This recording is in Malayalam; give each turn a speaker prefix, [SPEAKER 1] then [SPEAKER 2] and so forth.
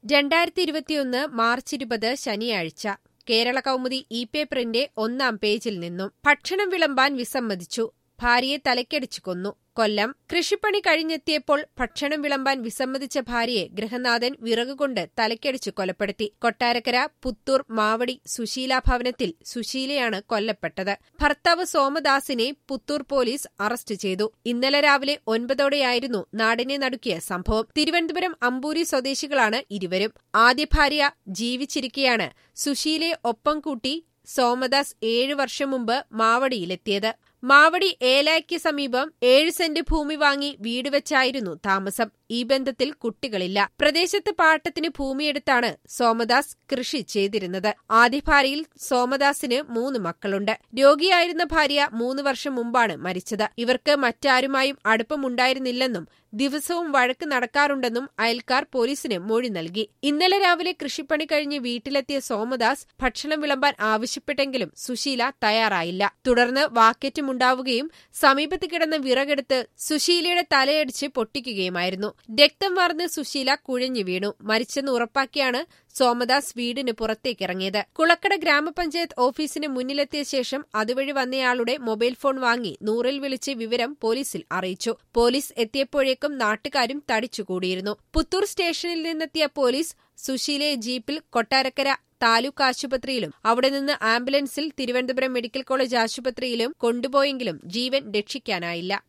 [SPEAKER 1] രണ്ടായിരത്തി ഇരുപത്തിയൊന്ന് മാർച്ച് ഇരുപത് ശനിയാഴ്ച കേരള കൗമുദി ഇ പേപ്പറിന്റെ ഒന്നാം പേജിൽ നിന്നും ഭക്ഷണം വിളമ്പാൻ വിസമ്മതിച്ചു ഭാര്യയെ തലക്കടിച്ചു കൊന്നു കൊല്ലം കൃഷിപ്പണി കഴിഞ്ഞെത്തിയപ്പോൾ ഭക്ഷണം വിളമ്പാൻ വിസമ്മതിച്ച ഭാര്യയെ ഗൃഹനാഥൻ വിറകുകൊണ്ട് തലക്കടിച്ചു കൊലപ്പെടുത്തി കൊട്ടാരക്കര പുത്തൂർ മാവടി സുശീല ഭവനത്തിൽ സുശീലയാണ് കൊല്ലപ്പെട്ടത് ഭർത്താവ് സോമദാസിനെ പുത്തൂർ പോലീസ് അറസ്റ്റ് ചെയ്തു ഇന്നലെ രാവിലെ ഒൻപതോടെയായിരുന്നു നാടിനെ നടുക്കിയ സംഭവം തിരുവനന്തപുരം അമ്പൂരി സ്വദേശികളാണ് ഇരുവരും ആദ്യ ഭാര്യ ജീവിച്ചിരിക്കെയാണ് സുശീലയെ ഒപ്പം കൂട്ടി സോമദാസ് ഏഴു വർഷം മുമ്പ് മാവടിയിലെത്തിയത് മാവടി ഏലായ്ക്ക് സമീപം ഏഴ് സെന്റ് ഭൂമി വാങ്ങി വീട് വെച്ചായിരുന്നു താമസം ഈ ബന്ധത്തിൽ കുട്ടികളില്ല പ്രദേശത്ത് പാട്ടത്തിന് ഭൂമിയെടുത്താണ് സോമദാസ് കൃഷി ചെയ്തിരുന്നത് ആദ്യ ഭാര്യയിൽ സോമദാസിന് മൂന്ന് മക്കളുണ്ട് രോഗിയായിരുന്ന ഭാര്യ മൂന്ന് വർഷം മുമ്പാണ് മരിച്ചത് ഇവർക്ക് മറ്റാരുമായും അടുപ്പമുണ്ടായിരുന്നില്ലെന്നും ദിവസവും വഴക്ക് നടക്കാറുണ്ടെന്നും അയൽക്കാർ പോലീസിന് മൊഴി നൽകി ഇന്നലെ രാവിലെ കൃഷിപ്പണി കഴിഞ്ഞ് വീട്ടിലെത്തിയ സോമദാസ് ഭക്ഷണം വിളമ്പാൻ ആവശ്യപ്പെട്ടെങ്കിലും സുശീല തയ്യാറായില്ല തുടർന്ന് വാക്കേറ്റമുണ്ടാവുകയും സമീപത്ത് കിടന്ന വിറകെടുത്ത് സുശീലയുടെ തലയടിച്ച് പൊട്ടിക്കുകയുമായിരുന്നു രക്തം വാർന്ന് സുശീല കുഴഞ്ഞു വീണു മരിച്ചെന്ന് ഉറപ്പാക്കിയാണ് സോമദാസ് വീടിന് പുറത്തേക്കിറങ്ങിയത് കുളക്കട ഗ്രാമപഞ്ചായത്ത് ഓഫീസിന് മുന്നിലെത്തിയ ശേഷം അതുവഴി വന്നയാളുടെ മൊബൈൽ ഫോൺ വാങ്ങി നൂറിൽ വിളിച്ച് വിവരം പോലീസിൽ അറിയിച്ചു പോലീസ് എത്തിയപ്പോഴേക്കും നാട്ടുകാരും തടിച്ചുകൂടിയിരുന്നു പുത്തൂർ സ്റ്റേഷനിൽ നിന്നെത്തിയ പോലീസ് സുശീലയെ ജീപ്പിൽ കൊട്ടാരക്കര താലൂക്ക് ആശുപത്രിയിലും അവിടെ നിന്ന് ആംബുലൻസിൽ തിരുവനന്തപുരം മെഡിക്കൽ കോളേജ് ആശുപത്രിയിലും കൊണ്ടുപോയെങ്കിലും ജീവൻ രക്ഷിക്കാനായില്ല